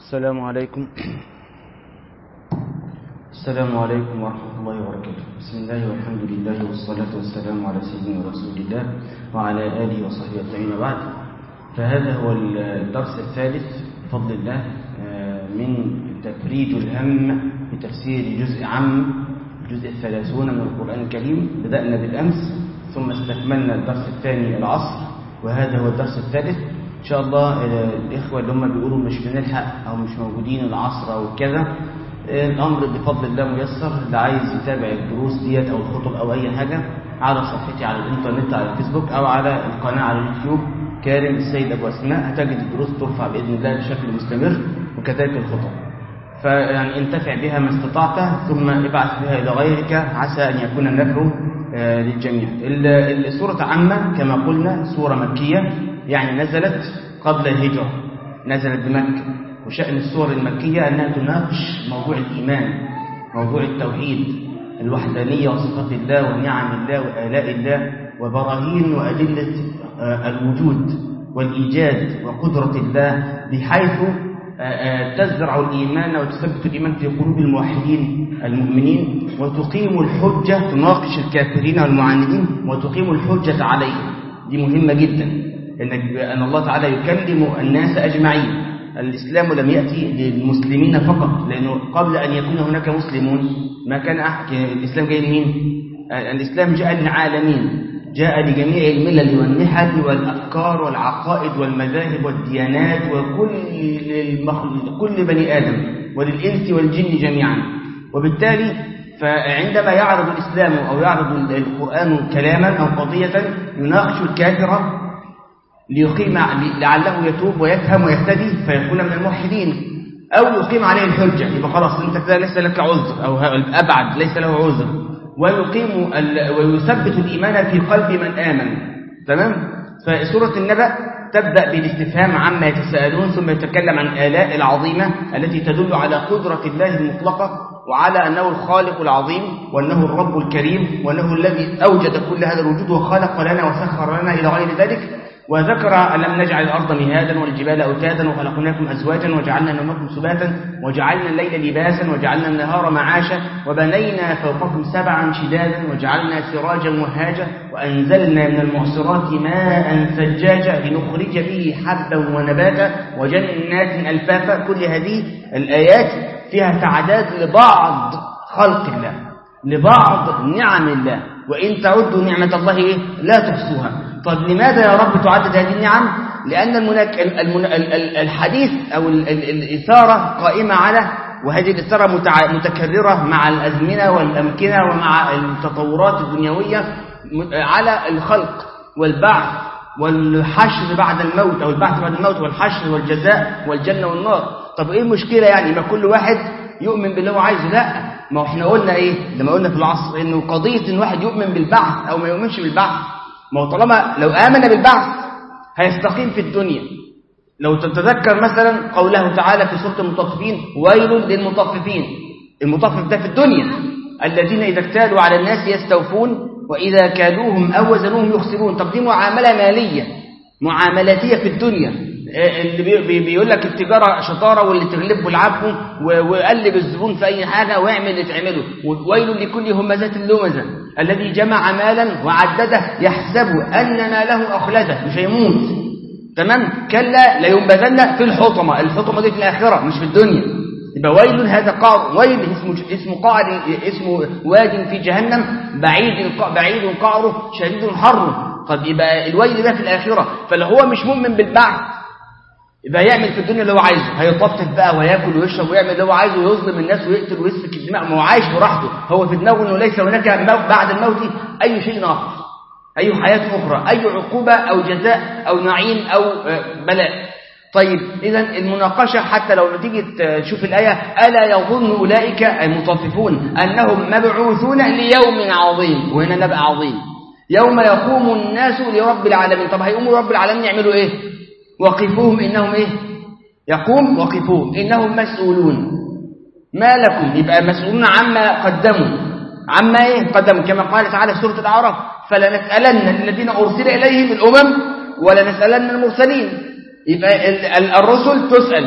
السلام عليكم السلام عليكم ورحمة الله وبركاته بسم الله والحمد لله والصلاة والسلام على سيدنا رسول الله وعلى آله وصحبه أجمعين بعد فهذا هو الدرس الثالث بفضل الله من تفريج الهم بتفسير جزء عام الجزء الثلاثون من القرآن الكريم بدأنا بالأمس ثم استكملنا الدرس الثاني العصر وهذا هو الدرس الثالث إن شاء الله الإخوة اللي هم بيقولوا مش بنلحق أو مش موجودين العصر أو كذا الأمر بفضل الله ميسر اللي عايز يتابع الدروس ديت أو الخطب أو أي حاجة على صفحتي على الإنترنت على الفيسبوك أو على القناة على اليوتيوب كارم السيد أبو أسماء هتجد الدروس ترفع بإذن الله بشكل مستمر وكذلك الخطب فيعني انتفع بها ما استطعت ثم ابعث بها إلى غيرك عسى أن يكون النفع للجميع السورة عامة كما قلنا سورة مكية يعني نزلت قبل الهجرة نزلت بمكة وشأن السور المكية أنها تناقش موضوع الإيمان موضوع التوحيد الوحدانية وصفات الله ونعم الله وآلاء الله وبراهين وأدلة الوجود والإيجاد وقدرة الله بحيث تزرع الإيمان وتثبت الإيمان في قلوب الموحدين المؤمنين وتقيم الحجة تناقش الكافرين والمعاندين وتقيم الحجة عليهم دي مهمة جدا إنك أن الله تعالى يكلم الناس أجمعين الإسلام لم يأتي للمسلمين فقط لأنه قبل أن يكون هناك مسلمون ما كان أحد الإسلام جاي لمين الإسلام جاء للعالمين جاء لجميع الملل والنحل والأفكار والعقائد والمذاهب والديانات وكل المخلوق كل بني آدم وللإنس والجن جميعا وبالتالي فعندما يعرض الإسلام أو يعرض القرآن كلاما أو قضية يناقش الكافر ليقيم لعله يتوب ويفهم ويهتدي فيكون من الموحدين أو يقيم عليه الحجة يبقى خلاص أنت كده ليس لك عذر أو أبعد ليس له عذر ويقيم ويثبت الإيمان في قلب من آمن تمام فسورة النبأ تبدأ بالاستفهام عما يتساءلون ثم يتكلم عن آلاء العظيمة التي تدل على قدرة الله المطلقة وعلى أنه الخالق العظيم وأنه الرب الكريم وأنه الذي أوجد كل هذا الوجود وخلق لنا وسخر لنا إلى غير ذلك وذكر ألم نجعل الأرض مهادا والجبال أوتادا وخلقناكم أزواجا وجعلنا نومكم سباتا وجعلنا الليل لباسا وجعلنا النهار معاشا وبنينا فوقكم سبعا شدادا وجعلنا سراجا وهاجا وأنزلنا من المعصرات ماء ثجاجا لنخرج به حبا ونباتا وجنات ألفافا كل هذه الآيات فيها تعداد لبعض خلق الله لبعض نعم الله وإن تعدوا نعمة الله إيه؟ لا تحصوها طب لماذا يا رب تعدد هذه النعم لأن المنك... المن... الحديث أو الإثارة قائمة على وهذه الإثارة متع... متكررة مع الأزمنة والأمكنة ومع التطورات الدنيوية على الخلق والبعث والحشر بعد الموت أو البعث بعد الموت والحشر والجزاء والجنة والنار طب إيه المشكلة يعني ما كل واحد يؤمن باللي هو عايزه لا ما احنا قلنا إيه لما قلنا في العصر إنه قضية إن واحد يؤمن بالبعث أو ما يؤمنش بالبعث ما هو طالما لو آمن بالبعث هيستقيم في الدنيا لو تتذكر مثلا قوله تعالى في سورة المطففين ويل للمطففين المطفف ده في الدنيا الذين إذا اكتالوا على الناس يستوفون وإذا كالوهم أو وزنوهم يخسرون طب دي معاملة مالية معاملاتية في الدنيا اللي بيقول لك التجارة شطارة واللي تغلبه العبه وقلب الزبون في أي حاجة واعمل اللي تعمله ويل لكل همزات اللمزة الذي جمع مالا وعدده يحسب أن ماله أخلده مش هيموت تمام كلا لينبذن في الحطمة الحطمة دي في الآخرة مش في الدنيا يبقى ويل هذا قعر ويل اسمه اسمه قعر اسمه واد في جهنم بعيد بعيد قعره شديد حره طب يبقى الويل ده في الآخرة فلو هو مش مؤمن بالبعث يبقى يعمل في الدنيا اللي هو عايزه هيطفف بقى وياكل ويشرب ويعمل اللي هو عايزه ويظلم الناس ويقتل ويسفك الدماء ما هو عايش براحته هو في دماغه انه ليس هناك بعد الموت اي شيء اخر اي حياه اخرى اي عقوبه او جزاء او نعيم او بلاء طيب اذا المناقشه حتى لو تيجي تشوف الايه الا يظن اولئك المطففون انهم مبعوثون ليوم عظيم وهنا نبأ عظيم يوم يقوم الناس لرب العالمين طب هيقوموا رب العالمين يعملوا ايه وقفوهم إنهم إيه يقوم وقفوهم إنهم مسؤولون ما لكم يبقى مسؤولون عما قدموا عما إيه قدموا كما قال تعالى في سورة الأعراف فلنسألن الذين أرسل إليهم الأمم ولنسألن المرسلين يبقى الرسل تسأل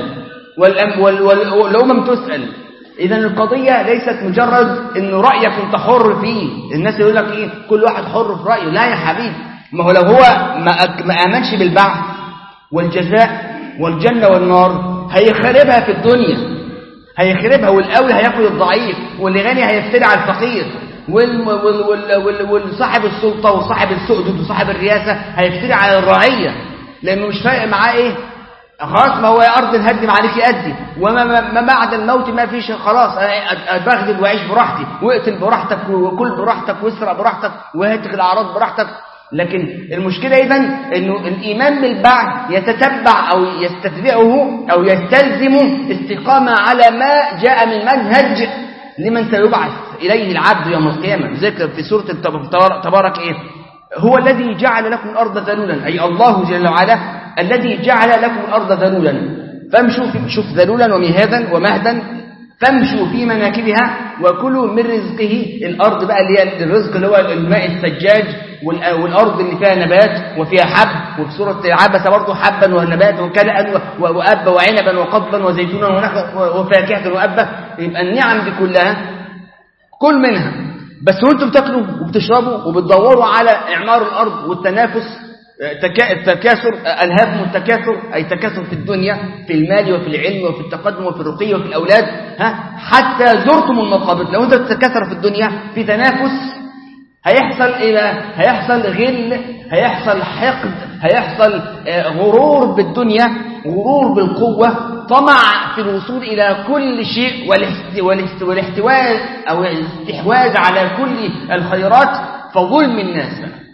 والأمم تسأل إذا القضية ليست مجرد إنه رأيك أنت حر فيه الناس يقول لك إيه كل واحد حر في رأيه لا يا حبيبي ما هو لو هو ما آمنش بالبعث والجزاء والجنة والنار هيخربها في الدنيا هيخربها والقوي هياكل الضعيف واللي غني هيفتري على الفقير والصاحب السلطة وصاحب السؤدد وصاحب الرئاسة هيفتري على الرعية لأنه مش فارق معاه إيه خلاص ما هو يا أرض الهدم عليك أدي وما ما بعد الموت ما فيش خلاص بغدد وعيش براحتي واقتل براحتك وكل براحتك واسرق براحتك وهاتك الأعراض براحتك لكن المشكلة إذا أنه الإيمان بالبعث يتتبع أو يستتبعه أو يستلزم استقامة على ما جاء من منهج لمن سيبعث إليه العبد يوم القيامة ذكر في سورة تبارك إيه هو الذي جعل لكم الأرض ذلولا أي الله جل وعلا الذي جعل لكم الأرض ذلولا فامشوا في شوف ذلولا ومهادا ومهدا فامشوا في مناكبها وكلوا من رزقه الأرض بقى اللي هي الرزق اللي هو الماء السجاج والأرض اللي فيها نبات وفيها حب وفي سورة عبس برضه حبا ونبات وكلأ وأبا وعنبا وقضبا وزيتونا وفاكهة وأبا يبقى النعم دي كلها كل منها بس وانتم بتاكلوا وبتشربوا وبتدوروا على إعمار الأرض والتنافس التكاثر ألهاكم التكاثر أي تكاثر في الدنيا في المال وفي العلم وفي التقدم وفي الرقي وفي الأولاد ها حتى زرتم المقابر لو أنت تتكاثر في الدنيا في تنافس هيحصل إلى هيحصل غل هيحصل حقد هيحصل غرور بالدنيا غرور بالقوة طمع في الوصول إلى كل شيء والاحتواز أو الاستحواذ على كل الخيرات فظلم الناس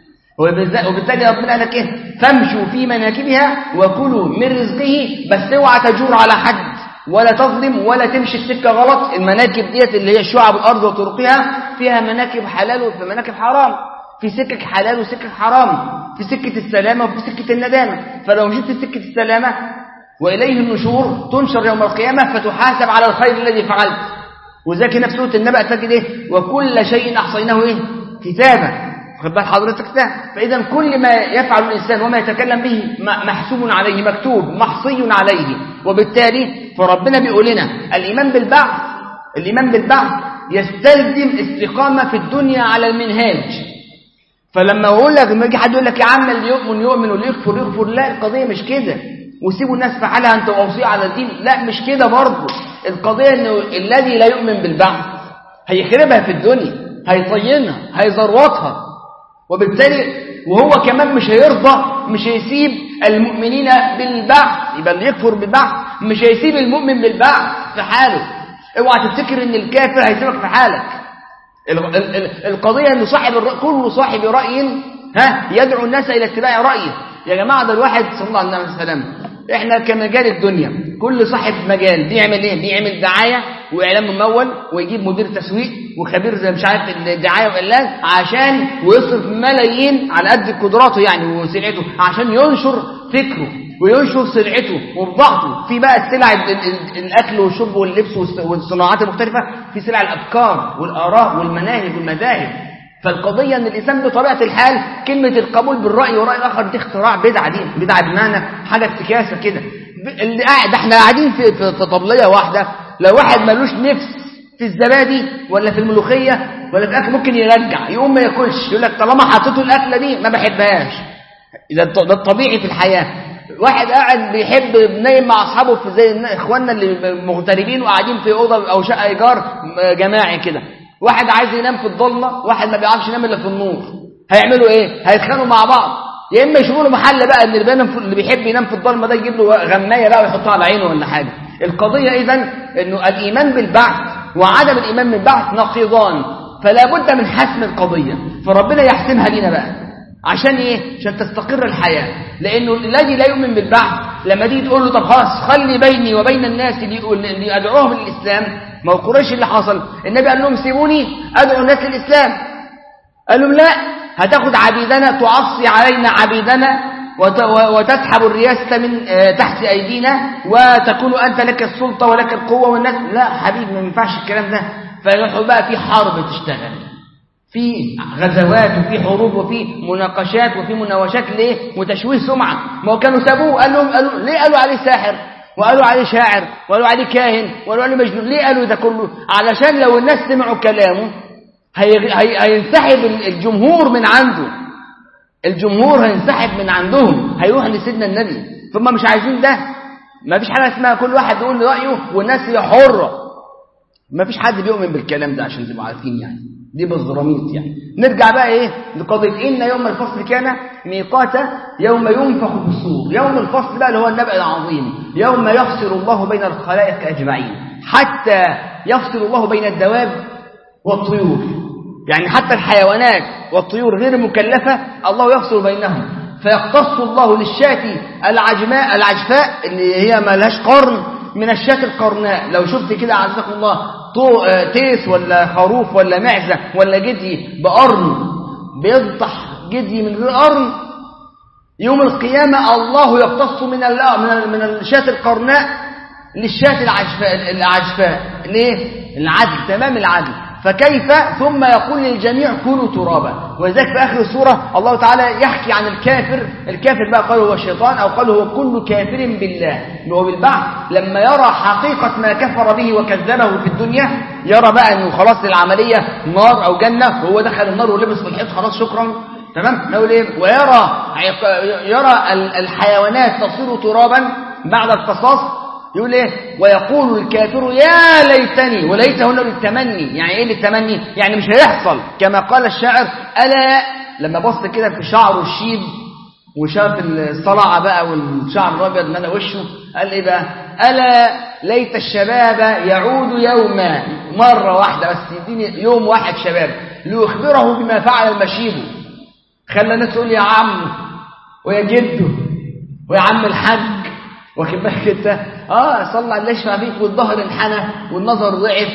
وبالتالي ربنا قال لك ايه فامشوا في مناكبها وكلوا من رزقه بس اوعى تجور على حد ولا تظلم ولا تمشي في سكه غلط المناكب ديت اللي هي شعب الارض وطرقها فيها مناكب حلال وفي مناكب حرام في سكك حلال وسكك حرام في سكه السلامه وفي سكه الندامه فلو مشيت في سكه السلامه واليه النشور تنشر يوم القيامه فتحاسب على الخير الذي فعلت وذاك نفس سوره النبأ تجد ايه وكل شيء احصيناه ايه كتابا واخد بال حضرتك ده فاذا كل ما يفعل الانسان وما يتكلم به محسوب عليه مكتوب محصي عليه وبالتالي فربنا بيقول لنا الايمان بالبعث الايمان بالبعث يستلزم استقامه في الدنيا على المنهاج فلما اقول لك لما يجي حد يقول لك يا عم اللي يؤمن يؤمن واللي يكفر يكفر لا القضيه مش كده وسيبوا الناس في حالها انت واوصيه على الدين لا مش كده برضه القضيه انه الذي لا يؤمن بالبعث هيخربها في الدنيا هيطينها هيزروطها وبالتالي وهو كمان مش هيرضى مش هيسيب المؤمنين بالبعث يبقى اللي يكفر بالبعث مش هيسيب المؤمن بالبعث في حاله اوعى تفتكر ان الكافر هيسيبك في حالك القضيه ان صاحب كل صاحب راي ها يدعو الناس الى اتباع رايه يا جماعه ده الواحد صلى الله عليه وسلم احنا كمجال الدنيا كل صاحب مجال بيعمل ايه بيعمل دعايه واعلان ممول ويجيب مدير تسويق وخبير زي مش عارف الدعايه والاعلان عشان ويصرف ملايين على قد قدراته يعني وسلعته عشان ينشر فكره وينشر سلعته وبضاعته في بقى السلع الاكل والشرب واللبس والصناعات المختلفه في سلع الافكار والاراء والمناهج والمذاهب فالقضية أن الإنسان بطبيعة الحال كلمة القبول بالرأي ورأي الآخر دي اختراع بدعة دي بدعة بمعنى حاجة افتكاسة كده اللي قاعد ده احنا قاعدين في, في, في طبلية واحدة لو واحد ملوش نفس في الزبادي ولا في الملوخية ولا في الأكل ممكن يرجع يقوم ما ياكلش يقول لك طالما حطيته الأكلة دي ما بحبهاش ده الطبيعي في الحياة واحد قاعد بيحب نايم مع اصحابه في زي اخواننا اللي مغتربين وقاعدين في اوضه او شقه ايجار جماعي كده واحد عايز ينام في الضلمه واحد ما بيعرفش ينام الا في النور هيعملوا ايه هيتخانقوا مع بعض يا اما يشوفوا له محل بقى ان اللي, بينام اللي بيحب ينام في الضلمه ده يجيب له غمايه بقى ويحطها على عينه ولا حاجه القضيه اذا انه الايمان بالبعث وعدم الايمان بالبعث نقيضان فلا بد من حسم القضيه فربنا يحسمها لنا بقى عشان ايه عشان تستقر الحياه لانه الذي لا يؤمن بالبعث لما تيجي تقول له طب خلاص خلي بيني وبين الناس اللي, اللي ادعوهم للاسلام ما هو قريش اللي حصل النبي قال لهم سيبوني ادعو الناس للاسلام قال لهم لا هتاخد عبيدنا تعصي علينا عبيدنا وتسحب الرياسة من تحت أيدينا وتكون أنت لك السلطة ولك القوة والناس لا حبيبي ما ينفعش الكلام ده فيروحوا بقى في حرب تشتغل في غزوات وفي حروب وفي مناقشات وفي مناوشات ليه وتشويه سمعة ما هو كانوا سابوه قال لهم قالوا ليه قالوا عليه ساحر وقالوا عليه شاعر وقالوا عليه كاهن وقالوا عليه مجنون ليه قالوا ده كله علشان لو الناس سمعوا كلامه هي... هي... هينسحب الجمهور من عنده الجمهور هينسحب من عندهم هيروح لسيدنا النبي ثم مش عايزين ده ما فيش حاجه اسمها كل واحد يقول رايه والناس هي حره ما فيش حد بيؤمن بالكلام ده عشان تبقوا عارفين يعني دي بالظراميط يعني نرجع بقى ايه لقضيه ان يوم الفصل كان ميقاتا يوم ينفخ في الصور يوم الفصل بقى اللي هو النبأ العظيم يوم يفصل الله بين الخلائق اجمعين حتى يفصل الله بين الدواب والطيور يعني حتى الحيوانات والطيور غير المكلفه الله يفصل بينهم فيقتص الله للشاة العجماء العجفاء اللي هي ما لهاش قرن من الشاة القرناء لو شفت كده عزكم الله تيس ولا خروف ولا معزة ولا جدي بقرن بيضطح جدي من غير قرن يوم القيامة الله يقتص من من من الشاة القرناء للشاة العجفاء العجفاء ليه؟ العدل تمام العدل فكيف ثم يقول للجميع كونوا ترابا ولذلك في آخر السورة الله تعالى يحكي عن الكافر الكافر بقى قال هو الشيطان أو قال هو كل كافر بالله وبالبعث لما يرى حقيقة ما كفر به وكذبه في الدنيا يرى بقى أنه خلاص العملية نار أو جنة وهو دخل النار ولبس في الحيط خلاص شكرا تمام نقول ايه ويرى يرى الحيوانات تصير ترابا بعد القصاص يقول ايه ويقول الكافر يا ليتني وليت هنا للتمني يعني ايه للتمني يعني مش هيحصل كما قال الشاعر الا لما بص كده في شعره الشيب وشاف الصلعه بقى والشعر الابيض ملا وشه قال ايه بقى الا ليت الشباب يعود يوما مره واحده بس يديني يوم واحد شباب ليخبره بما فعل المشيب خلى الناس تقول يا عم ويا جده ويا عم الحاج واخد بالك انت اه صلى على يشفع فيك والظهر انحنى والنظر ضعف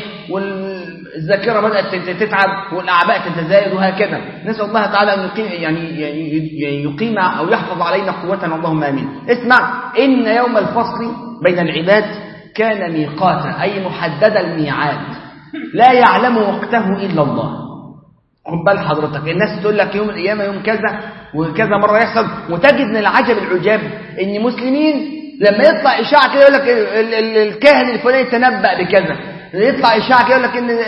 والذاكره بدات تتعب والاعباء تتزايد وهكذا نسال الله تعالى ان يقيم يعني يقيم او يحفظ علينا قوتنا اللهم امين اسمع ان يوم الفصل بين العباد كان ميقاتا اي محدد الميعاد لا يعلم وقته الا الله خد بال حضرتك الناس تقول لك يوم القيامه يوم كذا وكذا مره يحصل وتجد من العجب العجاب ان مسلمين لما يطلع اشاعه كده يقول لك الكاهن الفلاني تنبأ بكذا يطلع اشاعه كده يقول لك ان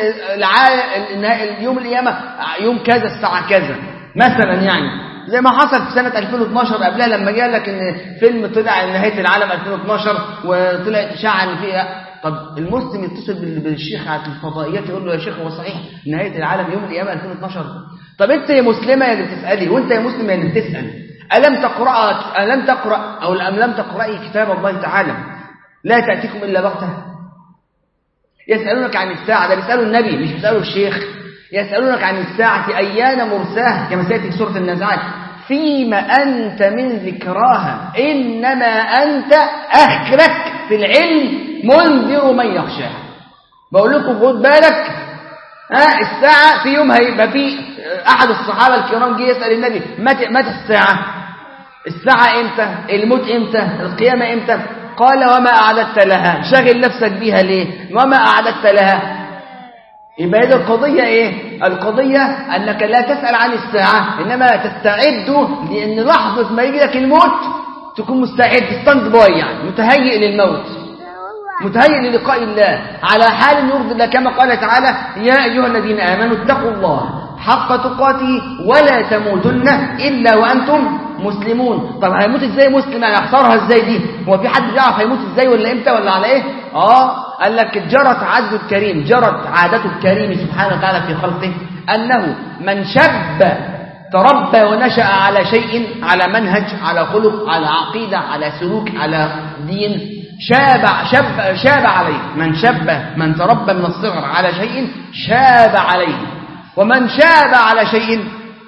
اليوم القيامه يوم كذا الساعه كذا مثلا يعني زي ما حصل في سنة 2012 قبلها لما جاء لك ان فيلم طلع نهاية العالم 2012 وطلعت اشاعه ان فيها طب المسلم يتصل بالشيخ على الفضائيات يقول له يا شيخ هو صحيح نهاية العالم يوم القيامة 2012 طب انت يا مسلمة يا اللي بتسألي وانت يا مسلم يا اللي بتسأل ألم تقرأ ألم تقرأ أو أم لم تقرأي كتاب الله تعالى لا تأتيكم إلا بغتة يسألونك عن الساعة ده بيسألوا النبي مش بيسألوا الشيخ يسألونك عن الساعة أيان مرساها كما سيأتي في سورة النازعات فيما أنت من ذكراها إنما أنت أخرك في العلم منذر من يخشاها بقول لكم خد بالك ها الساعة في يوم هيبقى في أحد الصحابة الكرام جه يسأل النبي متى متى الساعة الساعة إمتى الموت إمتى القيامة إمتى قال وما أعددت لها شغل نفسك بيها ليه وما أعددت لها يبقى هذه القضية إيه القضية أنك لا تسأل عن الساعة إنما تستعد لأن لحظة ما يجي لك الموت تكون مستعد ستاند باي يعني متهيئ للموت متهيئ للقاء الله على حال يرضي الله كما قال تعالى يا أيها الذين آمنوا اتقوا الله حق تقاته ولا تموتن إلا وأنتم مسلمون طب هيموت ازاي مسلم يعني اختارها ازاي دي هو في حد بيعرف هيموت ازاي ولا امتى ولا على ايه اه قال لك جرت عدل الكريم جرت عادته الكريم سبحانه وتعالى في خلقه أنه من شب تربى ونشأ على شيء على منهج على خلق على عقيدة على سلوك على دين شاب شاب شاب عليه من شب من تربى من الصغر على شيء شاب عليه ومن شاب على شيء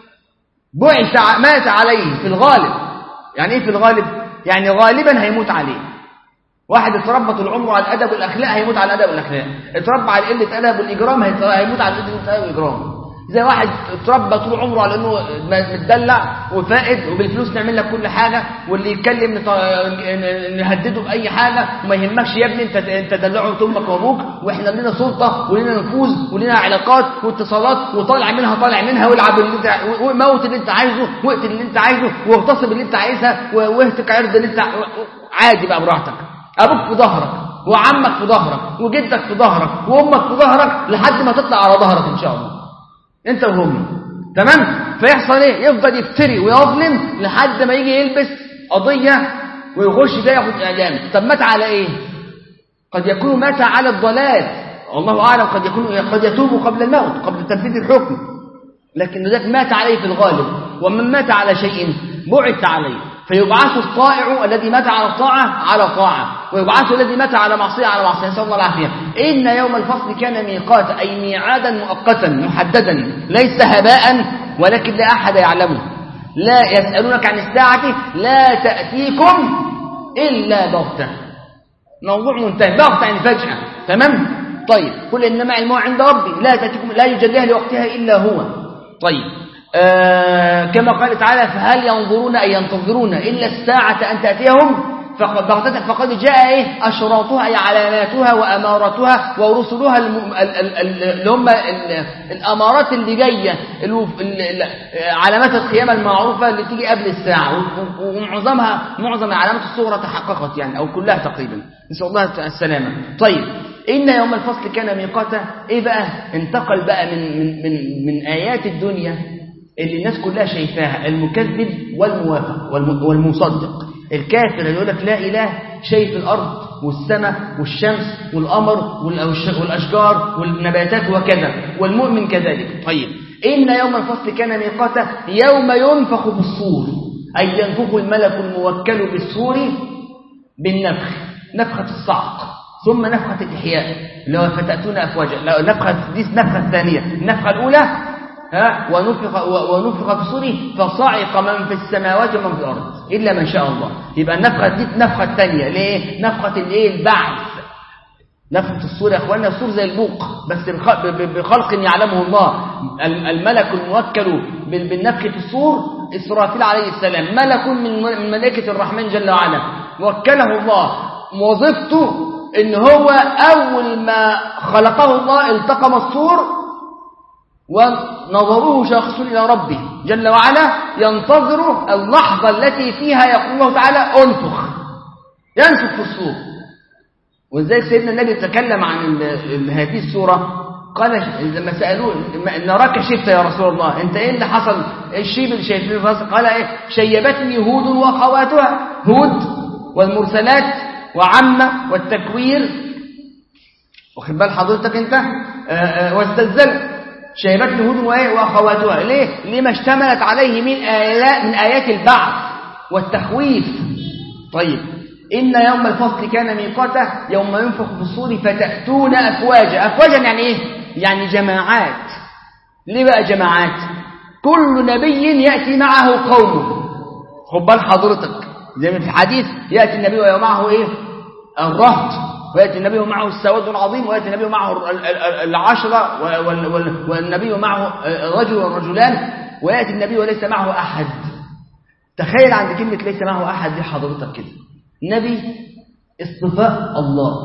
بعث مات عليه في الغالب يعني ايه في الغالب يعني غالبا هيموت عليه واحد اتربى طول عمره على الادب والاخلاق هيموت على الادب والاخلاق اتربى على قله ادب والاجرام هيموت على قله الادب والاجرام زي واحد اتربى طول عمره على انه متدلع وفائد وبالفلوس نعمل لك كل حاجه واللي يتكلم نهدده باي حاجه وما يهمكش يا ابني انت انت دلعه امك وابوك واحنا لنا سلطه ولنا نفوذ ولنا علاقات واتصالات وطالع منها طالع منها والعب اللي انت وموت اللي انت عايزه واقتل اللي انت عايزه واغتصب اللي انت عايزها واهتك عرض اللي انت عادي بقى براحتك ابوك في ظهرك وعمك في ظهرك وجدك في ظهرك وامك في ظهرك لحد ما تطلع على ظهرك ان شاء الله انت وهم تمام فيحصل ايه يفضل يفتري ويظلم لحد ما يجي يلبس قضيه ويخش ده ياخد اعدام طب مات على ايه قد يكون مات على الضلال والله اعلم قد يكون قد يتوب قبل الموت قبل تنفيذ الحكم لكن ذاك مات عليه في الغالب ومن مات على شيء بعث عليه فيبعث الطائع الذي مات على الطاعة على طاعة ويبعث الذي مات على معصية على معصية نسأل الله العافية إن يوم الفصل كان ميقات أي ميعادا مؤقتا محددا ليس هباء ولكن لا أحد يعلمه لا يسألونك عن الساعة لا تأتيكم إلا بغتة موضوع منتهي بغتة يعني فجأة تمام طيب قل إنما علمه عند ربي لا تأتيكم لا يجليها لوقتها إلا هو طيب آه كما قال تعالى فهل ينظرون أي ينتظرون إلا الساعة أن تأتيهم فقد بغتة فقد جاء إيه أشراطها أي علاماتها وأماراتها ورسلها الم... ال... ال... ال... اللي هم ال... الأمارات اللي جاية ال... ال... علامات القيامة المعروفة اللي تيجي قبل الساعة ومعظمها معظم العلامات الصغرى تحققت يعني أو كلها تقريبا نسأل الله السلامة طيب إن يوم الفصل كان ميقاتا إيه بقى انتقل بقى من, من, من, من آيات الدنيا اللي الناس كلها شايفاها المكذب والموافق والمصدق الكافر اللي يقول لك لا إله شايف الأرض والسماء والشمس والقمر والأشجار والنباتات وكذا والمؤمن كذلك طيب إن يوم الفصل كان ميقاتا يوم ينفخ بالصور أي ينفخ الملك الموكل بالصور بالنفخ نفخة الصعق ثم نفخة الإحياء اللي هو فتأتون أفواجا لا نفخة دي النفخة الثانية النفخة الأولى ها ونفخ ونفخ في الصور فصعق من في السماوات ومن في الأرض إلا من شاء الله يبقى النفخة دي النفخة الثانية ليه نفخة الايه البعث نفخة الصور يا اخوانا الصور زي البوق بس بخلق يعلمه الله الملك الموكل بالنفخ في الصور إسرافيل عليه السلام ملك من ملائكة الرحمن جل وعلا وكله الله وظيفته ان هو اول ما خلقه الله التقم الصور ونظروه شخص الى ربه جل وعلا ينتظر اللحظة التي فيها يقول الله تعالى انفخ ينفخ في الصور وازاي سيدنا النبي تكلم عن هذه السورة قال لما سألوه نراك شفت يا رسول الله انت ايه اللي حصل الشيب اللي شايفينه في راسك قال ايه شيبتني هود واخواتها هود والمرسلات وعمة والتكوير واخد بال حضرتك انت واستزل شيبتني هود واخواتها ليه لما اشتملت عليه من آيات من آيات البعث والتخويف طيب إن يوم الفصل كان ميقاته يوم ينفخ في الصور فتأتون أفواجا أفواجا يعني إيه؟ يعني جماعات ليه بقى جماعات؟ كل نبي يأتي معه قومه خد بال حضرتك زي ما في الحديث يأتي النبي ومعه إيه؟ الرهط ويأتي النبي معه السواد العظيم ويأتي النبي معه العشرة والنبي معه رجل ورجلان ويأتي النبي وليس معه أحد تخيل عند كلمة ليس معه أحد دي حضرتك كده نبي اصطفاء الله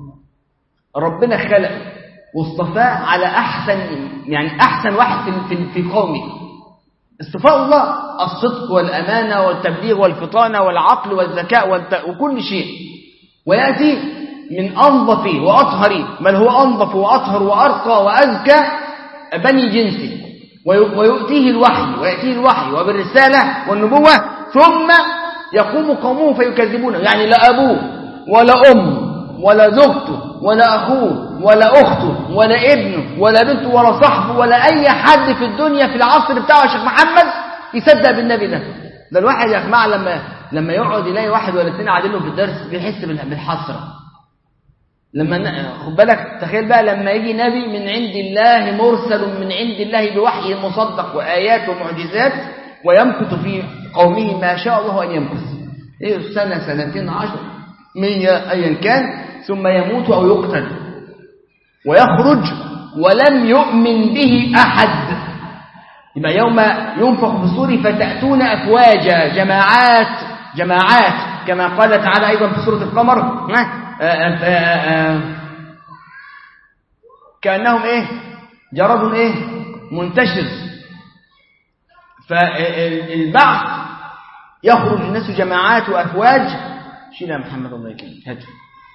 ربنا خلق واصطفاه على أحسن يعني أحسن واحد في في قومه اصطفاء الله الصدق والأمانة والتبليغ والفطانة والعقل والذكاء وكل شيء ويأتي من أنظف وأطهر بل هو أنظف وأطهر وأرقى وأزكى بني جنسه ويؤتيه الوحي ويأتيه الوحي وبالرسالة والنبوة ثم يقوم قومه فيكذبونه يعني لا أبوه ولا أم ولا زوجته ولا أخوه ولا أخته ولا ابنه ولا بنته ولا صاحبه ولا أي حد في الدنيا في العصر بتاعه يا شيخ محمد يصدق بالنبي ده ده الواحد يا جماعة لما لما يقعد يلاقي واحد ولا اثنين قاعدين له في الدرس بيحس بالحسرة لما خد بالك تخيل بقى لما يجي نبي من عند الله مرسل من عند الله بوحي مصدق وآيات ومعجزات ويمكث في قومه ما شاء الله أن يمكث إيه سنة سنتين عشر مية أيا كان ثم يموت أو يقتل ويخرج ولم يؤمن به أحد يبقى يوم ينفخ في الصور فتأتون أفواجا جماعات جماعات كما قال تعالى أيضا في سورة القمر كأنهم إيه جرد إيه منتشر فالبعث يخرج الناس جماعات وأفواج شيل يا محمد الله يكرمك هات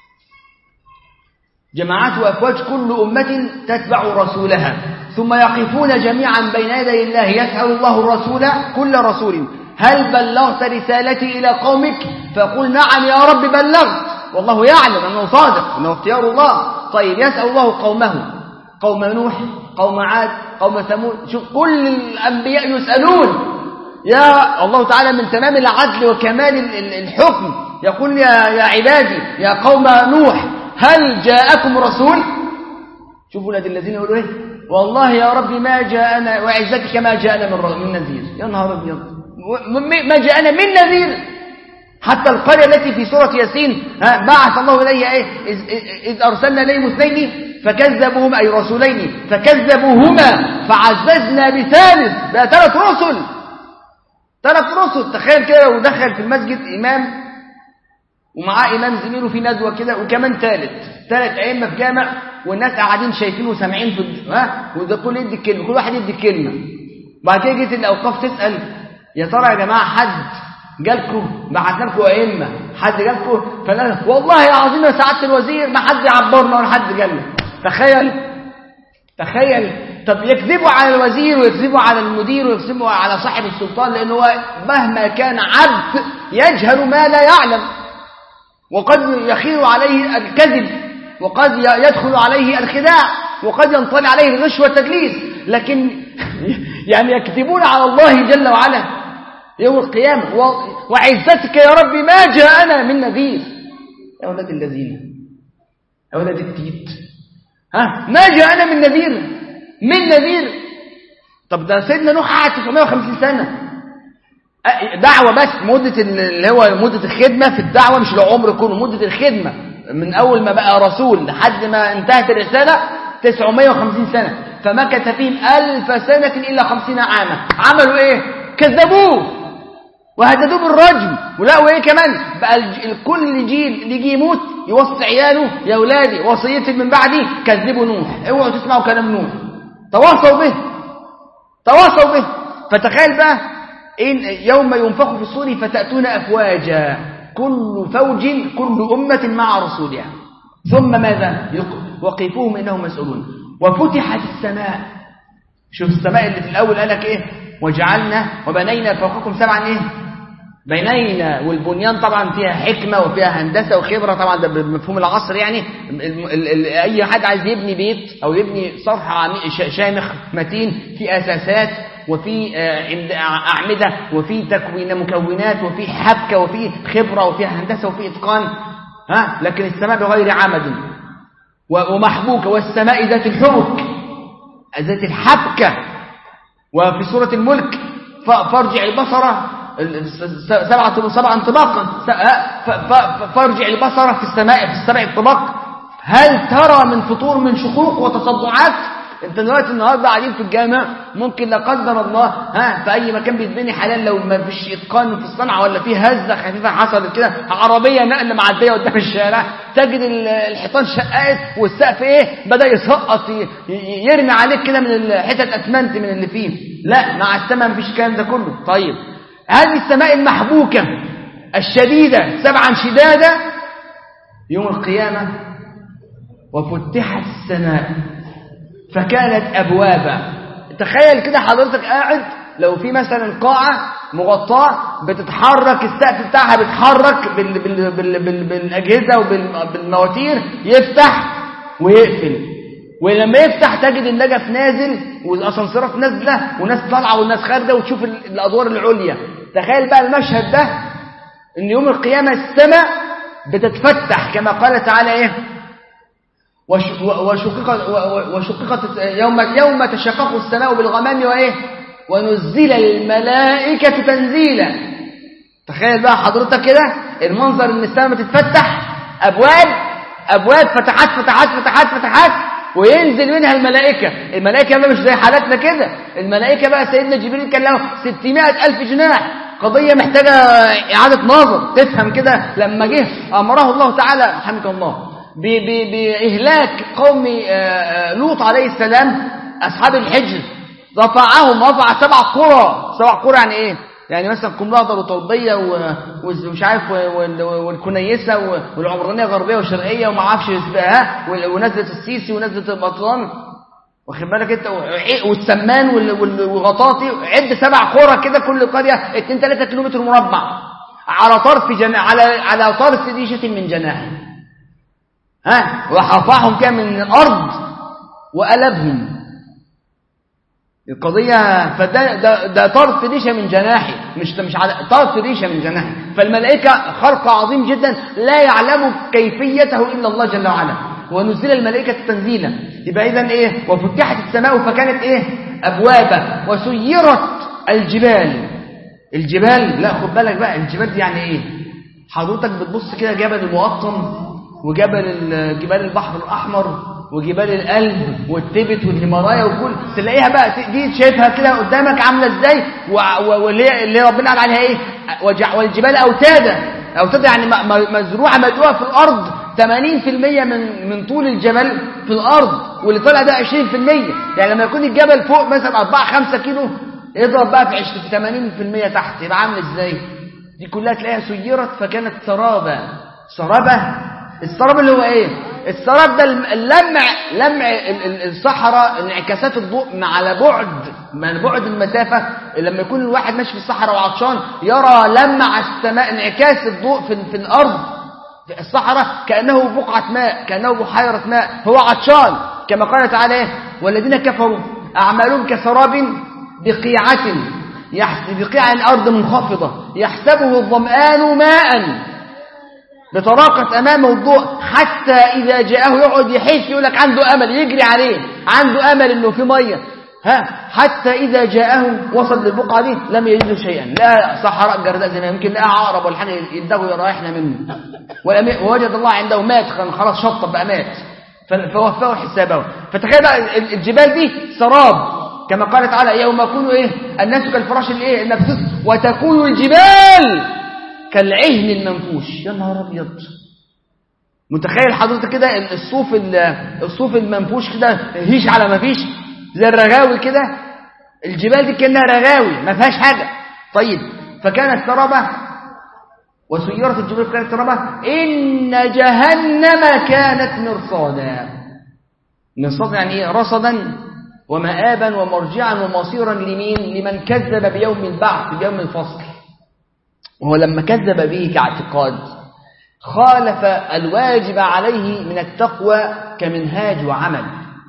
جماعات وأفواج كل أمة تتبع رسولها ثم يقفون جميعا بين يدي الله يسأل الله الرسول كل رسول هل بلغت رسالتي إلى قومك فقل نعم يا رب بلغت والله يعلم أنه صادق أنه اختيار الله طيب يسأل الله قومه قوم نوح قوم عاد قوم ثمود شوف كل الأنبياء يسألون يا الله تعالى من تمام العدل وكمال الحكم يقول يا, يا عبادي يا قوم نوح هل جاءكم رسول شوفوا لدي الذين يقولوا ايه والله يا رب ما جاءنا وعزتك ما جاءنا من من نذير يا نهار ابيض ما جاءنا من نذير حتى القرية التي في سورة ياسين بعث الله إليها إيه إذ, إذ أرسلنا إليهم اثنين فكذبوهما أي رسولين فكذبوهما فعززنا بثالث بقى ثلاث رسل ثلاث رسل تخيل كده لو دخل في المسجد إمام ومعاه إمام زميله في ندوة كده وكمان ثالث ثلاث أئمة في جامع والناس قاعدين شايفينه وسامعين في ها وده كل يدي كلمة كل واحد يدي كلمة بعد كده جيت الأوقاف تسأل يا ترى يا جماعة حد جالكم بعتنا لكم أئمة حد جالكم فلا والله العظيم يا سعادة الوزير ما حد يعبرنا ولا حد جالنا تخيل تخيل طب يكذبوا على الوزير ويكذبوا على المدير ويكذبوا على صاحب السلطان لأنه هو مهما كان عبد يجهل ما لا يعلم وقد يخير عليه الكذب وقد يدخل عليه الخداع وقد ينطلي عليه الغش والتدليس لكن يعني يكذبون على الله جل وعلا يوم القيامة وعزتك يا رب ما جاءنا من نذير يا أولاد الذين يا أولاد التيت ها ما جاءنا من نذير من نذير طب ده سيدنا نوح قعد 950 سنة دعوة بس مدة اللي هو مدة الخدمة في الدعوة مش العمر كله مدة الخدمة من أول ما بقى رسول لحد ما انتهت الرسالة 950 سنة فمكث فيهم ألف سنة إلا خمسين عاما عملوا إيه كذبوه وهددوه بالرجم ولقوا إيه كمان بقى كل جيل اللي يجي يموت يوصي عياله يا أولادي وصيتي من بعدي كذبوا نوح اوعوا تسمعوا كلام نوح تواصوا به تواصوا به فتخيل بقى إن يوم ينفخ في الصور فتأتون أفواجا كل فوج كل أمة مع رسولها ثم ماذا وقفوهم إنهم مسؤولون وفتحت السماء شوف السماء اللي في الأول قالك إيه وجعلنا وبنينا فوقكم سبعا إيه بنينا والبنيان طبعا فيها حكمة وفيها هندسة وخبرة طبعا ده بمفهوم العصر يعني ال ال ال أي حد عايز يبني بيت أو يبني صرح شامخ متين في أساسات وفي أعمدة وفي تكوين مكونات وفي حبكة وفي خبرة وفي هندسة وفي إتقان ها لكن السماء بغير عمد ومحبوكة والسماء ذات الحبك ذات الحبكة وفي سورة الملك فارجع البصر سبعة سبعة انطباقا فارجع البصر في السماء في السبع الطباق هل ترى من فطور من شقوق وتصدعات انت دلوقتي النهارده قاعدين في الجامع ممكن لا قدر الله ها في اي مكان بيتبني حلال لو ما فيش اتقان في الصنعه ولا في هزه خفيفه حصلت كده عربيه نقل معديه قدام الشارع تجد الحيطان شققت والسقف ايه بدا يسقط يرمي عليك كده من حتت اسمنت من اللي فيه لا مع السماء ما فيش الكلام ده كله طيب هذه السماء المحبوكه الشديده سبعا شداده يوم القيامه وفتحت السماء فكانت أبوابا تخيل كده حضرتك قاعد لو في مثلا قاعة مغطاة بتتحرك السقف بتاعها بيتحرك بال بال بال بال بالأجهزة وبالمواتير يفتح ويقفل ولما يفتح تجد النجف نازل والأسانسيرات نازلة وناس طالعة والناس خارجة وتشوف الأدوار العليا تخيل بقى المشهد ده إن يوم القيامة السماء بتتفتح كما قال تعالى إيه وشققت وشققت يوم يوم تشقق السماء بالغمام وايه ونزل الملائكه تنزيلا تخيل بقى حضرتك كده المنظر ان السماء بتتفتح ابواب ابواب فتحات فتحات فتحات فتحات وينزل منها الملائكة الملائكة بقى مش زي حالاتنا كده الملائكة بقى سيدنا جبريل كان له 600 ألف جناح قضية محتاجة إعادة نظر تفهم كده لما جه أمره الله تعالى حمك الله بإهلاك قوم لوط عليه السلام أصحاب الحجر رفعهم رفع سبع قرى سبع قرى يعني إيه يعني مثلا قنبله وطلبيه و- ومش عارف و- وال- والكنيسه و- والعمرانيه غربيه وشرقيه وما اعرفش اسمها وال- ونزله السيسي ونزله البطلان واخد بالك انت وع- والسمان وال- وال- وغطاطي عد سبع قرى كده كل قريه 2 3 كيلومتر مربع على طرف جنا على على طرف ريشه من جناح ها وحفاهم كده من الارض وقلبهم القضية فده ده, ده طرف ريشة من جناحي مش مش على طرف ريشة من جناحي فالملائكة خلق عظيم جدا لا يعلم كيفيته إلا الله جل وعلا ونزل الملائكة تنزيلا يبقى إذا إيه وفتحت السماء فكانت إيه أبوابا وسيرت الجبال الجبال لا خد بالك بقى الجبال دي يعني إيه حضرتك بتبص كده جبل المقطم وجبل ال- جبال البحر الأحمر وجبال القلب والتبت والهيمالايا وكل تلاقيها بقى دي شايفها كده قدامك عامله ازاي وع- و- واللي اللي ربنا قال عليها ايه وجع- والجبال اوتادا اوتادا يعني م- م- مزروعه مدقوقه في الارض 80% من من طول الجبل في الارض واللي طالع ده 20% يعني لما يكون الجبل فوق مثلا 4 5 كيلو اضرب بقى في 20 في 80% تحت يبقى عامل ازاي دي كلها تلاقيها سيرت فكانت سرابا سرابة السراب اللي هو ايه السراب ده الم- اللمع لمع ال- ال- الصحراء انعكاسات الضوء مع على بعد من بعد المسافة لما يكون الواحد ماشي في الصحراء وعطشان يرى لمع السماء انعكاس الضوء في, في الأرض في الصحراء كأنه بقعة ماء كأنه بحيرة ماء هو عطشان كما قال تعالى إيه؟ والذين كفروا أعمالهم كسراب بقيعة يحس بقيعة الأرض منخفضة يحسبه الظمآن ماء بطراقة أمامه الضوء حتى إذا جاءه يقعد يحس يقول لك عنده أمل يجري عليه عنده أمل إنه في مية ها حتى إذا جاءه وصل للبقعة دي لم يجد شيئا لا صحراء جرداء زي ما يمكن لقى عقرب ولا حاجة يدعوا يرايحنا منه ولم- ووجد الله عنده مات كان خلاص شطب بقى مات ف- فوفاه حسابه فتخيل بقى ال- الجبال دي سراب كما قال تعالى يوم يكون ايه الناس كالفراش الايه المبثوث وتكون الجبال كالعهن المنفوش يا نهار ابيض متخيل حضرتك كده ال- الصوف ال- الصوف المنفوش كده هيش على ما فيش زي الرغاوي كده الجبال دي كانها رغاوي ما فيهاش حاجه طيب فكانت سرابه وسيرت الجبال كانت سرابه ان جهنم كانت مرصادا مرصادا يعني ايه رصدا ومآبا ومرجعا ومصيرا لمين لمن كذب بيوم البعث بيوم الفصل وهو لما كذب به كاعتقاد خالف الواجب عليه من التقوى كمنهاج وعمل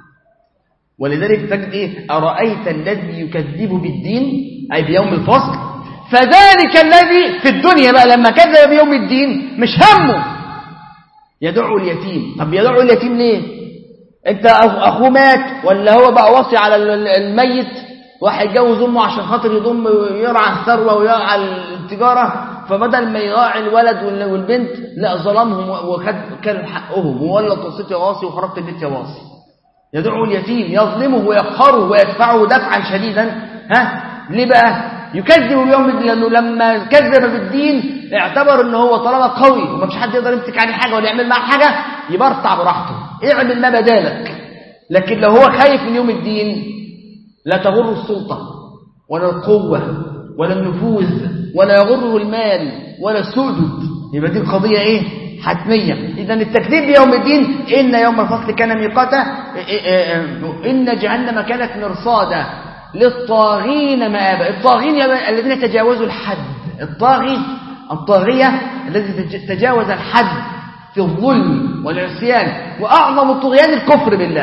ولذلك تجد ايه أرأيت الذي يكذب بالدين أي بيوم الفصل فذلك الذي في الدنيا بقى لما كذب بيوم الدين مش همه يدعو اليتيم طب يدعو اليتيم ليه انت أخ- اخوه مات ولا هو بقى وصي على ال- ال- الميت واحد يتجوز امه عشان خاطر يضم يرعى الثروه ويرعى التجاره فبدل ما يراعي الولد وال- والبنت لا ظلمهم و- وخد كان حقهم وولى توصيت يا واصي وخربت البيت يا واصي يدعو اليتيم يظلمه ويقهره ويدفعه دفعا شديدا ها ليه بقى يكذب بيوم الدين لانه لما كذب بالدين اعتبر ان هو طالما قوي ومفيش حد يقدر يمسك عليه حاجه ولا يعمل معاه حاجه يبرطع براحته اعمل ما بدالك لكن لو هو خايف من يوم الدين لا تغره السلطه ولا القوه ولا النفوذ ولا يغره المال ولا السؤدد يبقى دي القضيه ايه حتميه اذا التكذيب بيوم الدين ان يوم الفصل كان ميقاتا إيه- إيه- ان جهنم كانت مرصادا للطاغين مآبا الطاغين يا- الذين تجاوزوا الحد الطاغي الطاغية الذي تج- تجاوز الحد في الظلم والعصيان وأعظم الطغيان الكفر بالله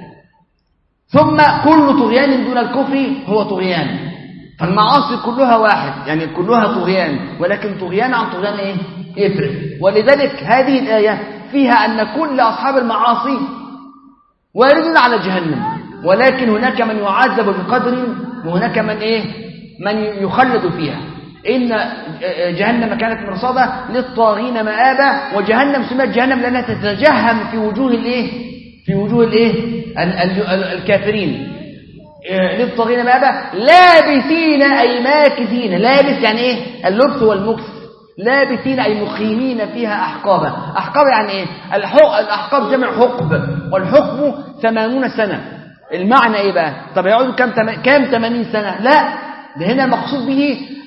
ثم كل طغيان دون الكفر هو طغيان فالمعاصي كلها واحد يعني كلها طغيان ولكن طغيان عن طغيان ايه يفرق ولذلك هذه الآية فيها أن كل أصحاب المعاصي واردون على جهنم ولكن هناك من يعذب بقدر وهناك من ايه من يخلد فيها ان جهنم كانت مرصاده للطاغين مآبا وجهنم سميت جهنم لانها تتجهم في وجوه الايه في وجوه الايه ال- ال- ال- الكافرين إيه، للطاغين مآبا لابثين اي ماكثين لابس يعني ايه اللبس والمكث لابثين أي مقيمين فيها أحقابا أحقاب يعني إيه الحق... الأحقاب جمع حقب والحقب ثمانون سنة المعنى إيه بقى طب يقعدوا كم تم... كام ثمانين سنة لا ده هنا المقصود به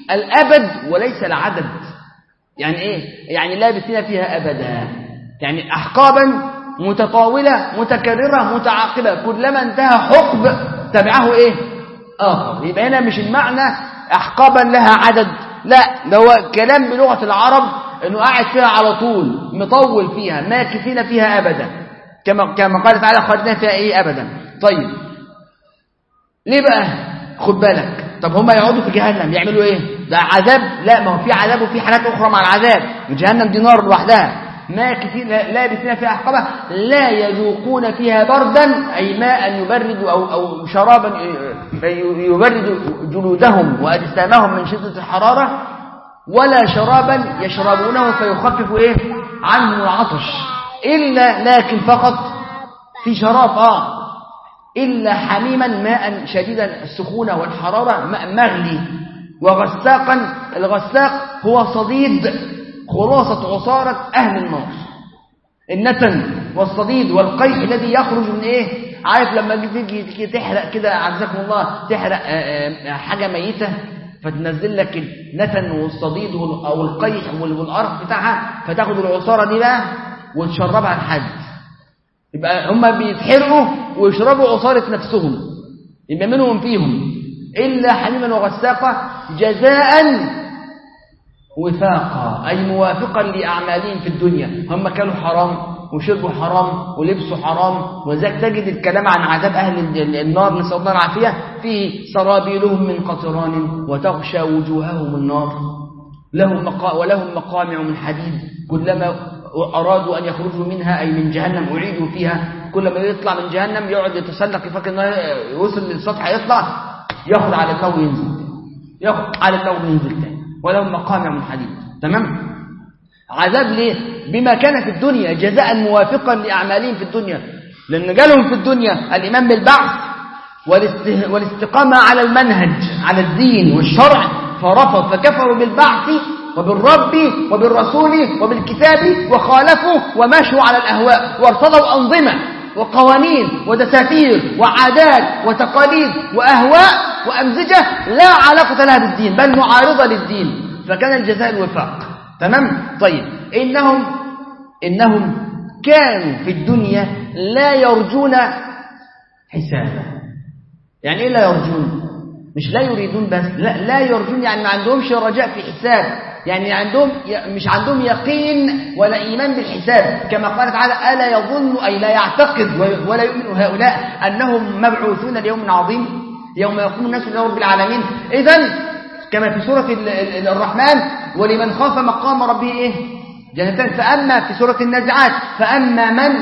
الأبد وليس العدد يعني إيه؟ يعني لابثين فيها أبدا يعني أحقابا متطاولة متكررة متعاقبة كلما انتهى حقب تبعه إيه؟ آخر يبقى هنا مش المعنى أحقابا لها عدد لا ده هو كلام بلغة العرب انه قاعد فيها على طول مطول فيها ماكثين فيها ابدا كما كما قال تعالى خالدين فيها ايه ابدا طيب ليه بقى خد بالك طب هم يقعدوا في جهنم يعملوا ايه ده عذاب لا ما هو في عذاب وفي حالات اخرى مع العذاب جهنم دي نار لوحدها ماكثين لابثين فيها احقابا لا يذوقون فيها بردا اي ماء يبرد او او شرابا يبرد جلودهم واجسامهم من شده الحراره ولا شرابا يشربونه فيخفف ايه عنهم العطش الا لكن فقط في شراب اه الا حميما ماء شديدا السخونه والحراره ماء مغلي وغساقا الغساق هو صديد خلاصه عصاره اهل النار النتن والصديد والقيح الذي يخرج من ايه عارف لما تيجي تحرق كده عزكم الله تحرق حاجه ميته فتنزل لك النتن والصديد او القيح والقرف بتاعها فتاخد العصاره دي بقى وتشربها لحد يبقى هم بيتحرقوا ويشربوا عصاره نفسهم يبقى منهم فيهم الا حميما وغساقا جزاء وفاقا اي موافقا لاعمالهم في الدنيا هم كانوا حرام وشربوا حرام ولبسوا حرام وذاك تجد الكلام عن عذاب أهل النار نسأل الله العافية فيه سرابيلهم من قطران وتغشى وجوههم النار لهم مقا ولهم مقامع من حديد كلما أرادوا أن يخرجوا منها أي من جهنم أعيدوا فيها كلما يطلع من جهنم يقعد يتسلق يفكر أنه يوصل للسطح يطلع ياخد على النار وينزل ياخد على النار وينزل تاني ولهم مقامع من حديد تمام عذاب ليه بما كان في الدنيا جزاء موافقا لأعمالهم في الدنيا لأن جالهم في الدنيا الإيمان بالبعث والاستقامة على المنهج على الدين والشرع فرفض فكفروا بالبعث وبالرب وبالرسول وبالكتاب وخالفوا ومشوا على الأهواء وارتضوا أنظمة وقوانين ودساتير وعادات وتقاليد وأهواء وأمزجة لا علاقة لها بالدين بل معارضة للدين فكان الجزاء الوفاق تمام طيب إنهم إنهم كانوا في الدنيا لا يرجون حسابا يعني إيه لا يرجون مش لا يريدون بس لا لا يرجون يعني ما عندهمش رجاء في حساب يعني عندهم مش عندهم يقين ولا إيمان بالحساب كما قال تعالى ألا يظن أي لا يعتقد ولا يؤمن هؤلاء أنهم مبعوثون ليوم عظيم يوم يقوم الناس لرب العالمين إذا كما في سورة الرحمن ولمن خاف مقام ربه إيه جنتان فأما في سورة النازعات فأما من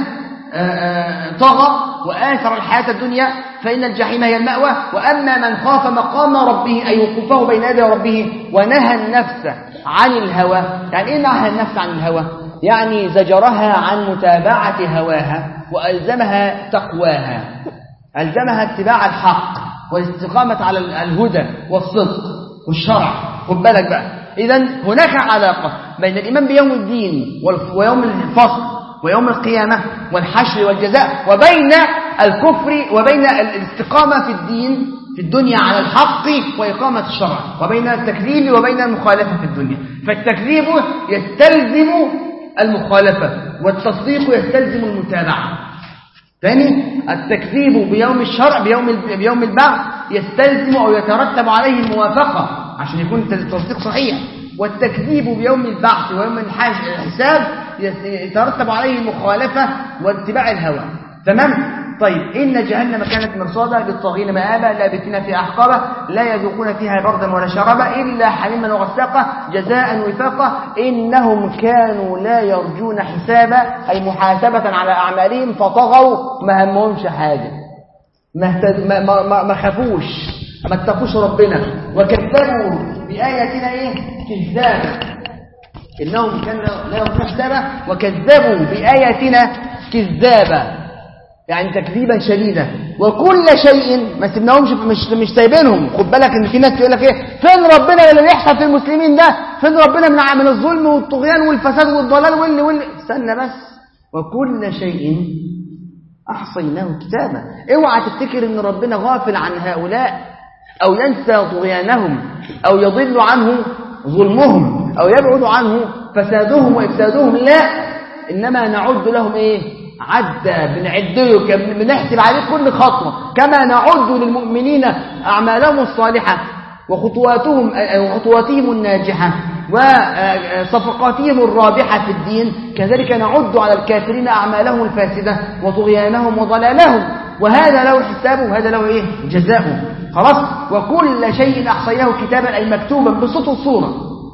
طغى وآثر الحياة الدنيا فإن الجحيم هي المأوى وأما من خاف مقام ربه أي وقوفه بين يدي ربه ونهى النفس عن الهوى يعني إيه نهى النفس عن الهوى يعني زجرها عن متابعة هواها وألزمها تقواها ألزمها اتباع الحق والاستقامة على الهدى والصدق والشرع خد بالك بقى إذا هناك علاقة بين الإيمان بيوم الدين ويوم الفصل ويوم القيامة والحشر والجزاء وبين الكفر وبين الاستقامة في الدين في الدنيا على الحق وإقامة الشرع وبين التكذيب وبين المخالفة في الدنيا فالتكذيب يستلزم المخالفة والتصديق يستلزم المتابعة ثاني التكذيب بيوم الشرع بيوم بيوم البعث يستلزم أو يترتب عليه الموافقة عشان يكون التصديق صحيح والتكذيب بيوم البعث ويوم الحساب يترتب عليه المخالفة واتباع الهوى تمام طيب إن جهنم كانت مرصادا للطاغين مآبا لابثين في أحقابا لا يذوقون فيها بردا ولا شرابا إلا حميما وغساقا جزاء وفاقا إنهم كانوا لا يرجون حسابا أي محاسبة على أعمالهم فطغوا ما همهمش حاجة ما, ما, ما, ما خافوش ما اتقوش ربنا وكذبوا بآياتنا إيه كذابا إنهم كانوا لا يرجون حسابا وكذبوا بآياتنا كذابا يعني تكذيبا شديدا وكل شيء ما سيبناهمش مش مش سايبينهم خد بالك ان في ناس تقول لك ايه فين ربنا اللي بيحصل في المسلمين ده فين ربنا من من الظلم والطغيان والفساد والضلال واللي واللي استنى بس وكل شيء احصيناه كتابا اوعى تفتكر ان ربنا غافل عن هؤلاء او ينسى طغيانهم أو يضل عنه ظلمهم أو يبعد عنه فسادهم وإفسادهم لا إنما نعد لهم إيه عدة بنعده بنحسب عليه كل خطوة كما نعد للمؤمنين أعمالهم الصالحة وخطواتهم وخطواتهم الناجحة وصفقاتهم الرابحة في الدين كذلك نعد على الكافرين أعمالهم الفاسدة وطغيانهم وضلالهم وهذا له حسابه وهذا له إيه جزاؤه خلاص وكل شيء أحصيناه كتابا أي مكتوبا بصوت الصورة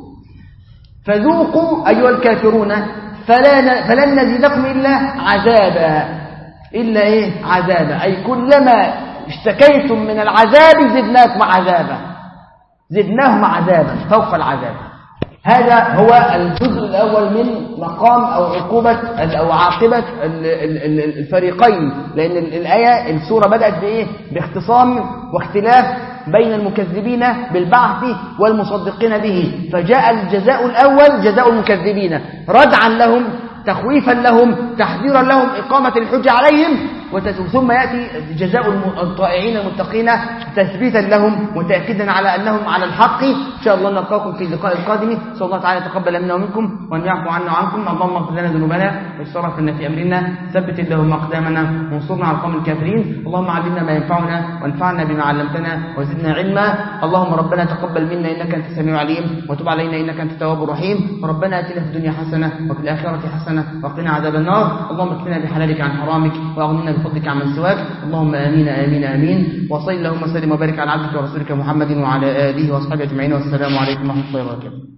فذوقوا أيها الكافرون فلا فلن نزيدكم إلا عذابا إلا إيه عذابا أي كلما اشتكيتم من العذاب زدناكم عذابا زدناهم عذابا فوق العذاب هذا هو الجزء الأول من مقام أو عقوبة أو عاقبة الفريقين لأن الآية السورة بدأت بإيه؟ باختصام واختلاف بين المكذبين بالبعث والمصدقين به فجاء الجزاء الأول جزاء المكذبين ردعا لهم تخويفا لهم تحذيرا لهم إقامة الحجة عليهم ثم يأتي جزاء الطائعين المتقين تثبيتا لهم وتأكيدا على أنهم على الحق إن شاء الله نلقاكم في اللقاء القادم صلى الله تعالى تقبل منا ومنكم وأن يعفو عنا وعنكم اللهم اغفر لنا ذنوبنا واسرافنا في أمرنا ثبت اللهم أقدامنا وانصرنا على القوم الكافرين اللهم علمنا ما ينفعنا وانفعنا بما علمتنا وزدنا علما اللهم ربنا تقبل منا إنك أنت السميع العليم وتب علينا إنك أنت التواب الرحيم وربنا آتنا في الدنيا حسنة وفي الآخرة حسنة وقنا عذاب النار اللهم اكفنا بحلالك عن حرامك واغننا بفضلك عمن سواك اللهم آمين آمين آمين وصل اللهم وسلم وبارك على عبدك ورسولك محمد وعلى آله وأصحابه أجمعين والسلام عليكم ورحمة الله وبركاته